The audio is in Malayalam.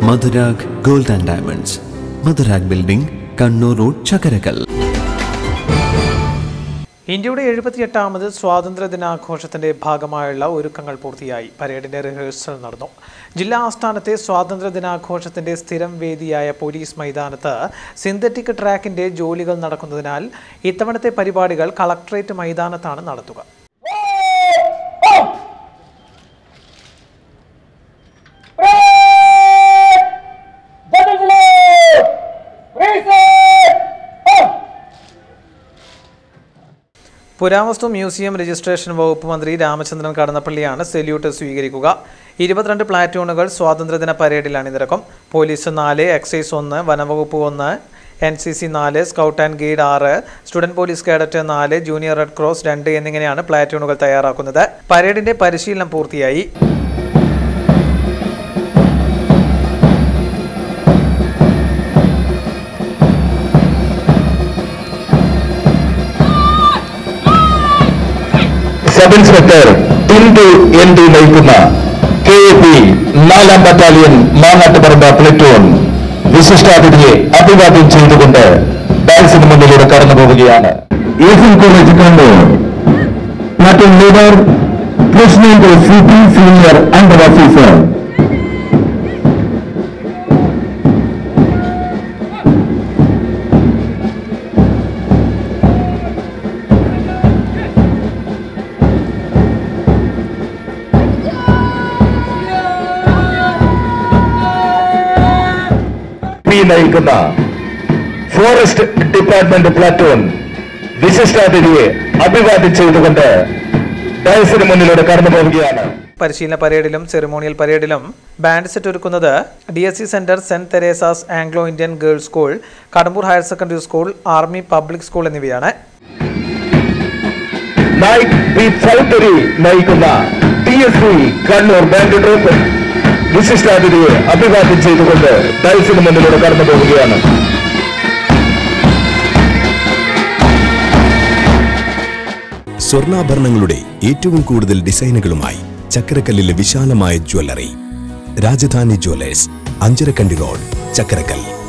Madhurag gold and diamonds Madhurag building Kannur road Chakkarakkal ഇന്ത്യയുടെ എഴുപത്തിയെട്ടാമത് സ്വാതന്ത്ര്യ ദിനാഘോഷത്തിന്റെ ഭാഗമായുള്ള ഒരുക്കങ്ങൾ പൂർത്തിയായി പരേഡിന്റെ റിഹേഴ്സൽ നടന്നു ജില്ലാ ആസ്ഥാനത്തെ സ്വാതന്ത്ര്യ ദിനാഘോഷത്തിന്റെ സ്ഥിരം വേദിയായ പോലീസ് മൈതാനത്ത് സിന്തറ്റിക് ട്രാക്കിന്റെ ജോലികൾ നടക്കുന്നതിനാൽ ഇത്തവണത്തെ പരിപാടികൾ കളക്ടറേറ്റ് മൈതാനത്താണ് നടത്തുക പുരാവസ്തു മ്യൂസിയം രജിസ്ട്രേഷൻ വകുപ്പ് മന്ത്രി രാമചന്ദ്രൻ കടന്നപ്പള്ളിയാണ് സെല്യൂട്ട് സ്വീകരിക്കുക ഇരുപത്തിരണ്ട് പ്ലാറ്റൂണുകൾ സ്വാതന്ത്ര്യദിന പരേഡിൽ അണിനിരക്കും പോലീസ് നാല് എക്സൈസ് ഒന്ന് വനവകുപ്പ് ഒന്ന് എൻ സി സി നാല് സ്കൗട്ട് ആൻഡ് ഗൈഡ് ആറ് സ്റ്റുഡന്റ് പോലീസ് കേഡറ്റ് നാല് ജൂനിയർ റെഡ് ക്രോസ് രണ്ട് എന്നിങ്ങനെയാണ് പ്ലാറ്റൂണുകൾ തയ്യാറാക്കുന്നത് പരേഡിന്റെ പരിശീലനം പൂർത്തിയായി sub inspector Tindu N D നയിക്കുന്ന കെ എ പി നാലാം ബറ്റാലിയൻ മാങ്ങാട്ടുപറമ്പ പ്ലറ്റൂൺ വിശിഷ്ടാതിഥിയെ അഭിവാദ്യം ചെയ്തുകൊണ്ട് ഡാൻസിന് മുന്നിലൂടെ കടന്നു പോവുകയാണ് Asian college Kannur platoon leader president C P senior under officer P നയിക്കുന്ന ഫോറസ്റ്റ് ഡിപ്പാർട്ട്മെന്റ് പ്ലാറ്റൂൺ വിശിഷ്ടാതിഥിയെ അഭിവാദ്യം ചെയ്തുകൊണ്ട് ഡയസിന് മുന്നിലൂടെ കടന്നു പോവുകയാണ് പരിശീലന പരേഡിലും സെറിമോണിയൽ പരേഡിലും ബാൻഡ് സെറ്റ് ഒരുക്കുന്നത് D S C centre Saint Teresa's Anglo Indian girls school Kadambur higher secondary school army public school എന്നിവയാണ് നൈറ്റ് ബി ചൗധരി നയിക്കുന്ന T S C Kannur bank troupe വിശിഷ്ടാതിഥിയെ അഭിവാദ്യം ചെയ്തുകൊണ്ട് ഡയസിന് മുന്നിലൂടെ കടന്നു പോവുകയാണ് സ്വർണ്ണാഭരണങ്ങളുടെ ഏറ്റവും കൂടുതൽ ഡിസൈനുകളുമായി ചക്കരക്കല്ലിലെ വിശാലമായ jewellery Rajadhani jewellers Anjarakandy road Chakkarakkal